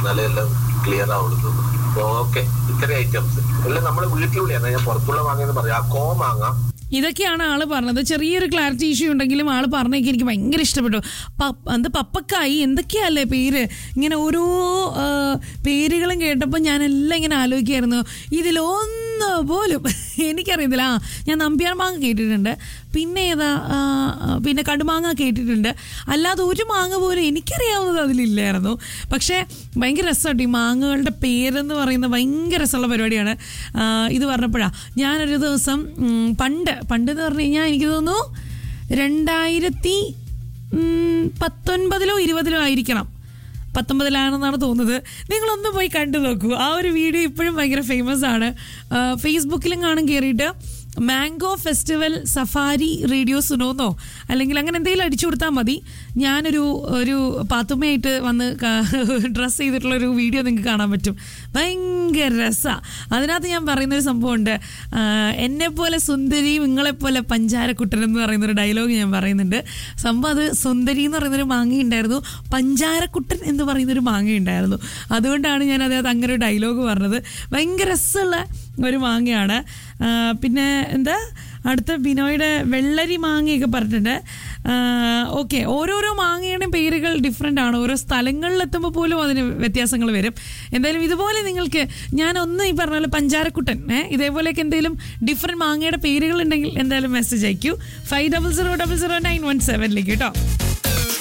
എന്നാലേ എല്ലാം ക്ലിയർ ആവുള്ളൂ ഓക്കെ ഇത്രയും ഐറ്റംസ് എല്ലാം നമ്മള് വീട്ടിലുള്ളിയാണ് ഞാൻ പുറത്തുള്ള മാങ്ങയെന്ന് പറയാം ആ കോ മാങ്ങ ഇതൊക്കെയാണ് ആള് പറഞ്ഞത് ചെറിയൊരു ക്ലാരിറ്റി ഇഷ്യൂ ഉണ്ടെങ്കിലും ആള് പറഞ്ഞേക്ക് എനിക്ക് ഭയങ്കര ഇഷ്ടപ്പെട്ടു പപ്പ എന്താ പപ്പക്കായി എന്തൊക്കെയല്ലേ പേര് ഇങ്ങനെ ഓരോ ആ, പേരുകളും കേട്ടപ്പോൾ ഞാനെല്ലാം ഇങ്ങനെ ആലോചിക്കായിരുന്നു ഇതിലൊന്ന് പോലും എനിക്കറിയത്തില്ല ആ ഞാൻ നമ്പ്യാർ മാങ്ങ കേട്ടിട്ടുണ്ട് പിന്നെ ഏതാ ആ, പിന്നെ കടുമാങ്ങ കേട്ടിട്ടുണ്ട് അല്ലാതെ ഒരു മാങ്ങ പോലും എനിക്കറിയാവുന്നത് അതിലില്ലായിരുന്നു പക്ഷേ ഭയങ്കര രസമായിട്ട് ഈ മാങ്ങകളുടെ പേരെന്ന് പറയുന്നത് ഭയങ്കര രസമുള്ള പരിപാടിയാണ് ആ, ഇത് പറഞ്ഞപ്പോഴാണ് ഞാനൊരു ദിവസം ഉം, പണ്ട് പണ്ട് എന്ന് പറഞ്ഞു കഴിഞ്ഞാൽ എനിക്ക് തോന്നുന്നു രണ്ടായിരത്തി ഉം, പത്തൊൻപതിലോ ഇരുപതിലോ ആയിരിക്കണം പത്തൊമ്പതിലാണെന്നാണ് തോന്നുന്നത് നിങ്ങളൊന്ന് പോയി കണ്ടു നോക്കൂ ആ ഒരു വീഡിയോ ഇപ്പോഴും ഭയങ്കര ഫേമസ് ആണ് ആ, ഫേസ്ബുക്കിലും കാണും കയറിയിട്ട് മാംഗോ ഫെസ്റ്റിവൽ സഫാരി റേഡിയോ സുനോന്നോ അല്ലെങ്കിൽ അങ്ങനെ എന്തെങ്കിലും അടിച്ചു കൊടുത്താൽ മതി ഞാനൊരു ഒരു പാത്തുമ്മയായിട്ട് വന്ന് ഡ്രസ്സ് ചെയ്തിട്ടുള്ള ഒരു വീഡിയോ നിങ്ങൾക്ക് കാണാൻ പറ്റും ഭയങ്കര രസമാണ് അതിനകത്ത് ഞാൻ പറയുന്നൊരു സംഭവമുണ്ട് ആ, എന്നെപ്പോലെ സുന്ദരിയും നിങ്ങളെപ്പോലെ പഞ്ചാരക്കുട്ടൻ എന്ന് പറയുന്നൊരു ഡയലോഗ് ഞാൻ പറയുന്നുണ്ട് സംഭവം അത് സുന്ദരി എന്ന് പറയുന്നൊരു മാങ്ങയുണ്ടായിരുന്നു പഞ്ചാരക്കുട്ടൻ എന്ന് പറയുന്നൊരു മാങ്ങയുണ്ടായിരുന്നു അതുകൊണ്ടാണ് ഞാൻ അതിനകത്ത് അങ്ങനെ ഒരു ഡയലോഗ് പറഞ്ഞത് ഭയങ്കര രസമുള്ള ഒരു മാങ്ങയാണ് ആ, പിന്നെ എന്താ അടുത്ത ബിനോയുടെ വെള്ളരി മാങ്ങയൊക്കെ പറഞ്ഞിട്ടുണ്ട് ഓക്കെ ഓരോരോ മാങ്ങയുടെയും പേരുകൾ ഡിഫറെൻ്റ് ആണ് ഓരോ സ്ഥലങ്ങളിലെത്തുമ്പോൾ പോലും അതിന് വ്യത്യാസങ്ങൾ വരും എന്തായാലും ഇതുപോലെ നിങ്ങൾക്ക് ഞാൻ ഒന്ന് ഈ പറഞ്ഞ പോലെ പഞ്ചാരക്കുട്ടൻ ഏ ഇതേപോലെയൊക്കെ എന്തെങ്കിലും ഡിഫറെൻറ്റ് മാങ്ങയുടെ പേരുകൾ ഉണ്ടെങ്കിൽ എന്തായാലും മെസ്സേജ് അയക്കൂ five double zero double zero nine one സെവനിലേക്ക് കേട്ടോ